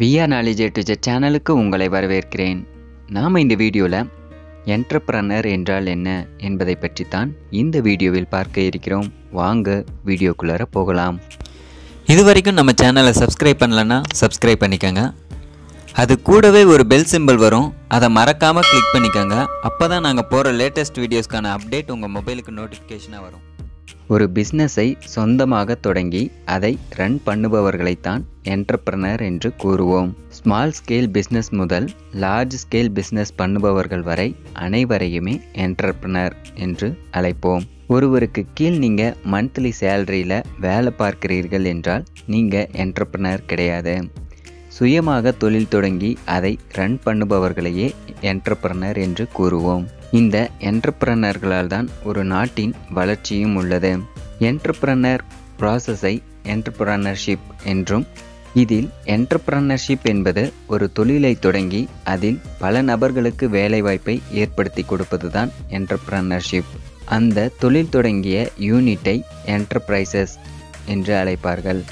விஆ knowledge to சேனலுக்கு உங்களை வரவேற்கிறேன் நாம் இந்த வீடியோவில் என்டர்பிரனர் என்றால் என்ன என்பதை பற்றி தான் இந்த வீடியோவில் பார்க்க இருக்கிறோம் வாங்க வீடியோக்குள்ளார போகலாம் இது வரைக்கும் நம்ம சேனலை சப்ஸ்கிரைப் பண்ணலன்னா சப்ஸ்கிரைப் பண்ணிக்கோங்க அது கூடவே ஒரு பெல் சிம்பிள் வரும் அதை மறக்காமல் கிளிக் பண்ணிக்கோங்க அப்போ தான் நாங்கள் போகிற லேட்டஸ்ட் வீடியோஸ்க்கான அப்டேட் உங்கள் மொபைலுக்கு நோட்டிஃபிகேஷனாக வரும் ஒரு பிஸ்னஸை சொந்தமாக தொடங்கி அதை ரன் பண்ணுபவர்களைத்தான் என்டர்பிரனர் என்று கூறுவோம் ஸ்மால் ஸ்கேல் பிஸ்னஸ் முதல் லார்ஜ் ஸ்கேல் பிஸ்னஸ் பண்ணுபவர்கள் வரை அனைவரையுமே என்டர்பிரனர் என்று அழைப்போம் ஒருவருக்கு கீழ் நீங்கள் மந்த்லி சேலரியில் வேலை பார்க்கிறீர்கள் என்றால் நீங்கள் என்டர்பிரனர் கிடையாது சுயமாக தொழில் தொடங்கி அதை ரன் பண்ணுபவர்களையே என்டர்பிரனர் என்று கூறுவோம் இந்த என்டர்பிரனர்களால் தான் ஒரு நாட்டின் வளர்ச்சியும் உள்ளது என்டர்பிரனர் ப்ராசஸை என்டர்பிரனர்ஷிப் என்றும் இதில் என்டர்பிரனர்ஷிப் என்பது ஒரு தொழிலை தொடங்கி அதில் பல நபர்களுக்கு வேலைவாய்ப்பை ஏற்படுத்தி கொடுப்பதுதான் என்டர்பிரனர்ஷிப் அந்த தொழில் தொடங்கிய யூனிட்டை என்டர்பிரைசஸ் என்று அழைப்பார்கள்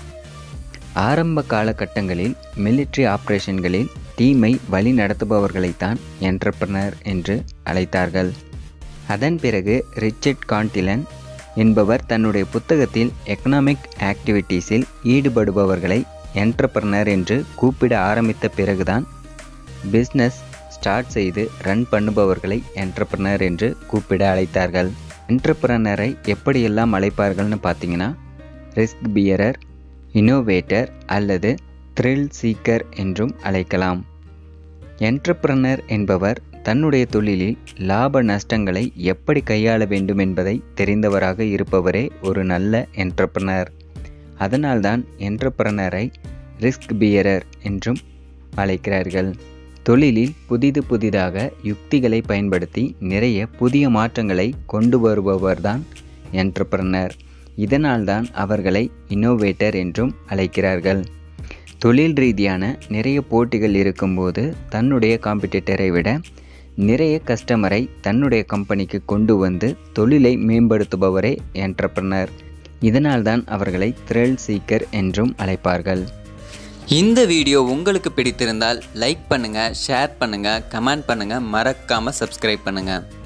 ஆரம்ப காலகட்டங்களில் மிலிட்ரி ஆபரேஷன்களில் டீமை வழி நடத்துபவர்களைத்தான் என்டர்பிரனர் என்று அழைத்தார்கள் அதன் பிறகு ரிச்சர்ட் கான்டிலன் என்பவர் தன்னுடைய புத்தகத்தில் எக்கனாமிக் ஆக்டிவிட்டீஸில் ஈடுபடுபவர்களை என்டர்பிரனர் என்று கூப்பிட ஆரம்பித்த பிறகுதான் பிஸ்னஸ் ஸ்டார்ட் செய்து ரன் பண்ணுபவர்களை என்டர்பிரனர் என்று கூப்பிட அழைத்தார்கள் என்டர்பிரனரை எப்படியெல்லாம் அழைப்பார்கள்னு பார்த்தீங்கன்னா ரிஸ்க் பியரர் இனோவேட்டர் அல்லது த்ரில் சீக்கர் என்றும் அழைக்கலாம் என்டர்பிரனர் என்பவர் தன்னுடைய தொழிலில் லாப நஷ்டங்களை எப்படி கையாள வேண்டும் என்பதை தெரிந்தவராக இருப்பவரே ஒரு நல்ல என்டர்பிரனர் அதனால்தான் என்டர்பிரனரை ரிஸ்க் பியரர் என்றும் அழைக்கிறார்கள் தொழிலில் புதிது புதிதாக யுக்திகளை பயன்படுத்தி நிறைய புதிய மாற்றங்களை கொண்டு வருபவர்தான் என்டர்பிரனர் இதனால்தான் அவர்களை இன்னோவேட்டர் என்றும் அழைக்கிறார்கள் தொழில் ரீதியான நிறைய போட்டிகள் இருக்கும்போது தன்னுடைய காம்படிட்டரை விட நிறைய கஸ்டமரை தன்னுடைய கம்பெனிக்கு கொண்டு வந்து தொழிலை மேம்படுத்துபவரே என்டர்பிரனர் இதனால்தான் அவர்களை த்ரில் சீக்கர் என்றும் அழைப்பார்கள் இந்த வீடியோ உங்களுக்கு பிடித்திருந்தால் லைக் பண்ணுங்கள் ஷேர் பண்ணுங்கள் கமெண்ட் பண்ணுங்கள் மறக்காமல் சப்ஸ்கிரைப் பண்ணுங்கள்